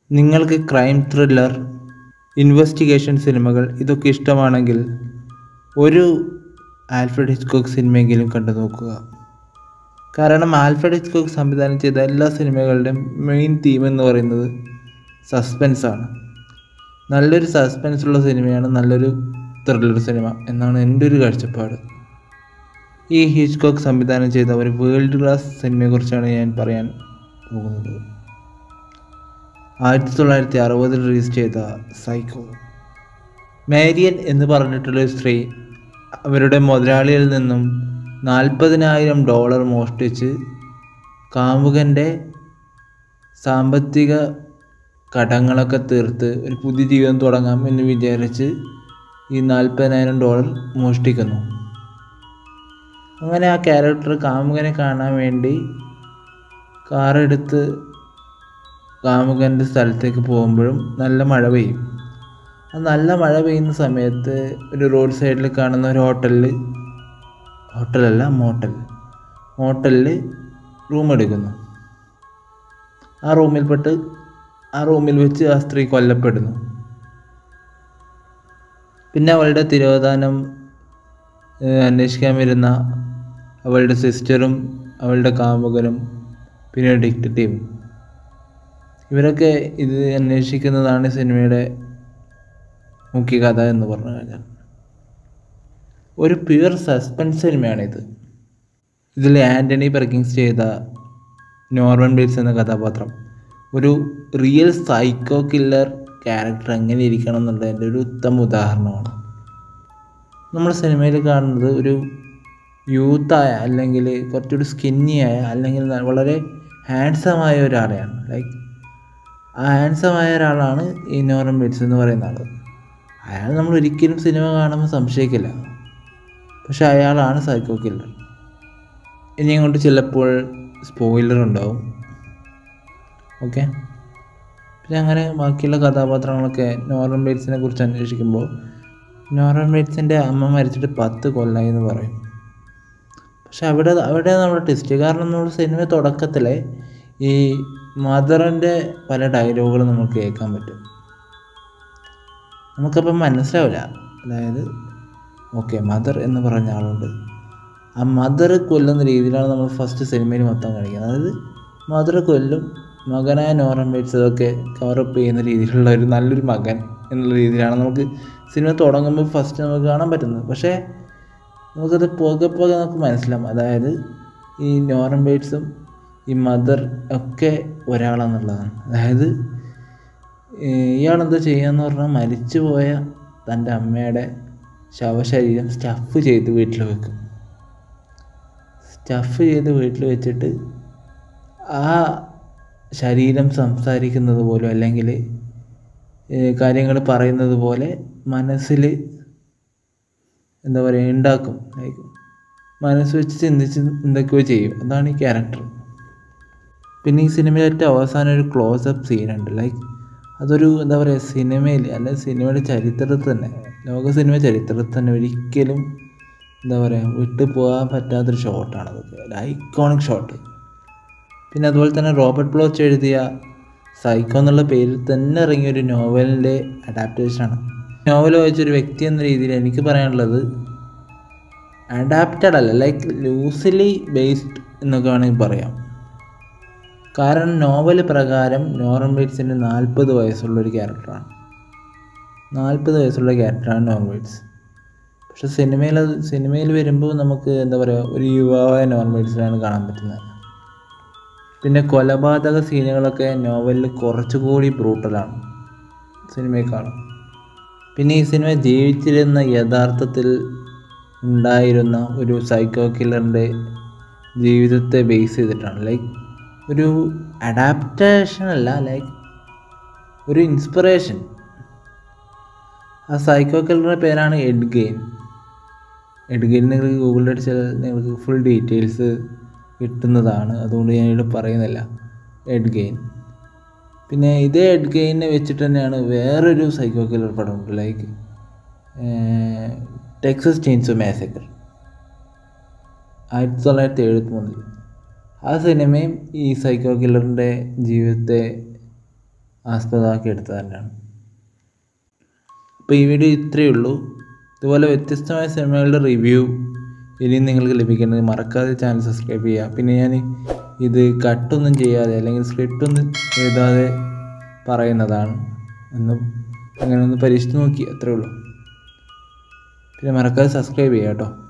നിങ്ങൾക്ക് crime thriller investigation സിനിമകൾ ഇതൊക്കെ ഇഷ്ടമാണെങ്കിൽ ഒരു ആൽഫ്രഡ് ഹിച്ച്കോക്ക് സിനിമയെങ്കിലും കണ്ടു നോക്കുക കാരണം ആൽഫ്രഡ് ഹിച്ച്കോക്ക് സംവിധാനം ചെയ്ത എല്ലാ സിനിമകളുടെയും മെയിൻ തീം എന്ന് പറയുന്നത് സസ്പെൻസ് ആണ് നല്ലൊരു സസ്പെൻസ് ഉള്ള സിനിമയാണ് നല്ലൊരു ത്രില്ലർ സിനിമ എന്നാണ് എൻ്റെ ഒരു കാഴ്ചപ്പാട് ഈ ഹിച്ച്കോക്ക് സംവിധാനം ചെയ്ത ഒരു വേൾഡ് ക്ലാസ് സിനിമയെക്കുറിച്ചാണ് ഞാൻ പറയാൻ പോകുന്നത് ആയിരത്തി തൊള്ളായിരത്തി അറുപതിൽ റിലീസ് ചെയ്ത സൈക്കോ മേരിയൻ എന്ന് പറഞ്ഞിട്ടുള്ള ഒരു സ്ത്രീ അവരുടെ മുതലാളിയിൽ നിന്നും നാൽപ്പതിനായിരം ഡോളർ മോഷ്ടിച്ച് കാമുകൻ്റെ സാമ്പത്തിക കടങ്ങളൊക്കെ തീർത്ത് ഒരു പുതിയ ജീവിതം തുടങ്ങാം എന്ന് വിചാരിച്ച് ഈ നാൽപ്പതിനായിരം ഡോളർ മോഷ്ടിക്കുന്നു അങ്ങനെ ആ ക്യാരക്ടർ കാമുകനെ കാണാൻ വേണ്ടി കാറെടുത്ത് കാമുകൻ്റെ സ്ഥലത്തേക്ക് പോകുമ്പോഴും നല്ല മഴ പെയ്യും ആ നല്ല മഴ പെയ്യുന്ന സമയത്ത് ഒരു റോഡ് സൈഡിൽ കാണുന്ന ഒരു ഹോട്ടലിൽ ഹോട്ടലല്ല മോട്ടൽ മോട്ടലിൽ റൂം എടുക്കുന്നു ആ റൂമിൽപ്പെട്ട് ആ റൂമിൽ വെച്ച് ആ സ്ത്രീ കൊല്ലപ്പെടുന്നു പിന്നെ അവളുടെ തിരോധാനം ഏഹ്, അന്വേഷിക്കാൻ വരുന്ന അവളുടെ സിസ്റ്ററും അവളുടെ കാമുകനും പിന്നെ ഡിക്റ്റേറ്റീവും ഇവരൊക്കെ ഇത് അന്വേഷിക്കുന്നതാണ് സിനിമയുടെ മുഖ്യ കഥ എന്ന് പറഞ്ഞു കഴിഞ്ഞാൽ ഒരു പ്യുവർ സസ്പെൻസ് സിനിമയാണിത് ഇതിൽ ആൻ്റണി പെർക്കിങ്സ് ചെയ്ത നോർമൻ ബേറ്റ്സ് എന്ന കഥാപാത്രം ഒരു റിയൽ സൈക്കോ കില്ലർ ക്യാരക്ടർ എങ്ങനെ ഇരിക്കണം എന്നുള്ളതിൻ്റെ ഒരു ഉത്തമ ഉദാഹരണമാണ് നമ്മൾ സിനിമയിൽ കാണുന്നത് ഒരു യൂത്തായ അല്ലെങ്കിൽ കുറച്ചുകൂടി സ്കിന്നിയായ അല്ലെങ്കിൽ ന- വളരെ ഹാൻഡ്സമായ ഒരാളെയാണ് ലൈക്ക് ആ ഹാൻഡ്സമായ ഒരാളാണ് ഈ നോറൻ ബേറ്റ്സ് എന്ന് പറയുന്ന ആൾ അയാൾ നമ്മൾ ഒരിക്കലും സിനിമ കാണുമ്പോൾ സംശയിക്കില്ല പക്ഷെ അയാളാണ് സൈക്കോ കില്ലർ ഇനി അങ്ങോട്ട് ചിലപ്പോൾ സ്പോയിലർ ഉണ്ടാവും ഓക്കെ പിന്നെ അങ്ങനെ ബാക്കിയുള്ള കഥാപാത്രങ്ങളൊക്കെ നോർമൻ ബേറ്റ്സിനെ കുറിച്ച് അന്വേഷിക്കുമ്പോൾ നോർമൻ ബേറ്റ്സിൻ്റെ അമ്മ മരിച്ചിട്ട് പത്ത് കൊല്ലമായി എന്ന് പറയും പക്ഷെ അവിടെ അവിടെ നമ്മൾ ടെസ്റ്റ് കാരണം നമ്മൾ സിനിമ തുടക്കത്തിലെ ഈ മദറിൻ്റെ പല ഡയലോഗുകളും നമുക്ക് കേൾക്കാൻ പറ്റും നമുക്കപ്പം മനസ്സിലാവില്ല അതായത് ഓക്കെ മദർ എന്ന് പറഞ്ഞ ആളുണ്ട് ആ മദർ കൊല്ലുന്ന രീതിയിലാണ് നമ്മൾ ഫസ്റ്റ് സിനിമയിൽ മൊത്തം കാണിക്കുന്നത് അതായത് മദർ കൊല്ലും മകനായ നോറൻ ബേറ്റ്സ് അതൊക്കെ കവറപ്പ് ചെയ്യുന്ന രീതിയിലുള്ള ഒരു നല്ലൊരു മകൻ എന്നുള്ള രീതിയിലാണ് നമുക്ക് സിനിമ തുടങ്ങുമ്പോൾ ഫസ്റ്റ് നമുക്ക് കാണാൻ പറ്റുന്നത് പക്ഷേ നമുക്കത് പോകെ പോകെ നമുക്ക് മനസ്സിലാവും അതായത് ഈ നോറൻ ബേറ്റ്സും ഈ മദർ ഒക്കെ ഒരാളാണെന്നുള്ളതാണ് അതായത് ഇയാളെന്താ ചെയ്യാന്ന് പറഞ്ഞാൽ മരിച്ചുപോയ തൻ്റെ അമ്മയുടെ ശവശരീരം സ്റ്റഫ് ചെയ്ത് വീട്ടിൽ വെക്കും സ്റ്റഫ് ചെയ്ത് വീട്ടിൽ വെച്ചിട്ട് ആ ശരീരം സംസാരിക്കുന്നത് പോലും അല്ലെങ്കിൽ കാര്യങ്ങൾ പറയുന്നത് പോലെ മനസ്സിൽ എന്താ പറയുക ഉണ്ടാക്കും ലൈക്ക് മനസ്സ് വെച്ച് ചിന്തിച്ച് എന്തൊക്കെയോ ചെയ്യും അതാണ് ഈ ക്യാരക്ടർ പിന്നെ ഈ സിനിമയിൽ ഏറ്റവും അവസാനം ഒരു ക്ലോസപ്പ് സീനുണ്ട് ലൈക്ക് അതൊരു എന്താ പറയുക സിനിമയിൽ അല്ല സിനിമയുടെ ചരിത്രത്തിൽ തന്നെ ലോക സിനിമ ചരിത്രത്തിൽ തന്നെ ഒരിക്കലും എന്താ പറയുക വിട്ടു പോകാൻ പറ്റാത്തൊരു ഷോട്ടാണ് അതൊക്കെ ഒരു ഐക്കോണിക് ഷോട്ട് പിന്നെ അതുപോലെ തന്നെ റോബർട്ട് ബ്ലോച്ച് എഴുതിയ സൈക്കോ എന്നുള്ള പേരിൽ തന്നെ ഇറങ്ങിയ ഒരു നോവലിൻ്റെ അഡാപ്റ്റേഷനാണ് നോവൽ വായിച്ചൊരു വ്യക്തി എന്ന രീതിയിൽ എനിക്ക് പറയാനുള്ളത് അഡാപ്റ്റഡ് അല്ല ലൈക്ക് ലൂസിലി ബേസ്ഡ് എന്നൊക്കെ വേണമെങ്കിൽ പറയാം കാരണം നോവൽ പ്രകാരം നോറൻ ബേറ്റ്സിൻ്റെ നാൽപ്പത് വയസ്സുള്ള ഒരു ക്യാരക്ടറാണ് നാൽപ്പത് വയസ്സുള്ള ക്യാരക്ടറാണ് നോറൻ ബേറ്റ്സ് പക്ഷെ സിനിമയിൽ അത് സിനിമയിൽ വരുമ്പോൾ നമുക്ക് എന്താ പറയുക ഒരു യുവാവായ നോറൻ ബേറ്റ്സിനാണ് കാണാൻ പറ്റുന്നത് പിന്നെ കൊലപാതക സീനുകളൊക്കെ നോവലിൽ കുറച്ചുകൂടി ബ്രൂട്ടലാണ് സിനിമയെക്കാളും പിന്നെ ഈ സിനിമ ജീവിച്ചിരുന്ന യഥാർത്ഥത്തിൽ ഉണ്ടായിരുന്ന ഒരു സൈക്കോ കില്ലറിൻ്റെ ജീവിതത്തെ ബേസ് ചെയ്തിട്ടാണ് ലൈക്ക് ഒരു അഡാപ്റ്റേഷൻ അല്ല ലൈക്ക് ഒരു ഇൻസ്പിറേഷൻ ആ സൈക്കോ കില്ലറുടെ പേരാണ് എഡ് ഗെയിൻ എഡ് ഗെയിൻ നിങ്ങൾക്ക് ഗൂഗിളിൽ അടിച്ചാൽ നിങ്ങൾക്ക് ഫുൾ ഡീറ്റെയിൽസ് കിട്ടുന്നതാണ് അതുകൊണ്ട് ഞാനിവിടെ പറയുന്നില്ല എഡ് ഗെയിൻ പിന്നെ ഇതേ എഡ് ഗെയിനെ വെച്ചിട്ട് തന്നെയാണ് വേറൊരു സൈക്കോ കില്ലർ പടമുണ്ട് ലൈക്ക് ടെക്സസ് ചെയിൻസോ മാസക്കർ ആയിരത്തി തൊള്ളായിരത്തി എഴുപത്തി മൂന്നിൽ ആ സിനിമയും ഈ സൈക്കോ കില്ലറിൻ്റെ ജീവിതത്തെ ആസ്പദമാക്കി എടുത്തത് തന്നെയാണ് അപ്പോൾ ഈ വീഡിയോ ഇത്രയേ ഉള്ളൂ ഇതുപോലെ വ്യത്യസ്തമായ സിനിമകളുടെ റിവ്യൂ ഇനിയും നിങ്ങൾക്ക് ലഭിക്കേണ്ടത് മറക്കാതെ ചാനൽ സബ്സ്ക്രൈബ് ചെയ്യുക പിന്നെ ഞാൻ ഇത് കട്ടൊന്നും ചെയ്യാതെ അല്ലെങ്കിൽ സ്ക്രിപ്റ്റ് ഒന്നും എഴുതാതെ പറയുന്നതാണ് ഒന്ന് അങ്ങനെ ഒന്ന് പരീക്ഷിച്ച് നോക്കി അത്രേ ഉള്ളൂ പിന്നെ മറക്കാതെ സബ്സ്ക്രൈബ് ചെയ്യുക കേട്ടോ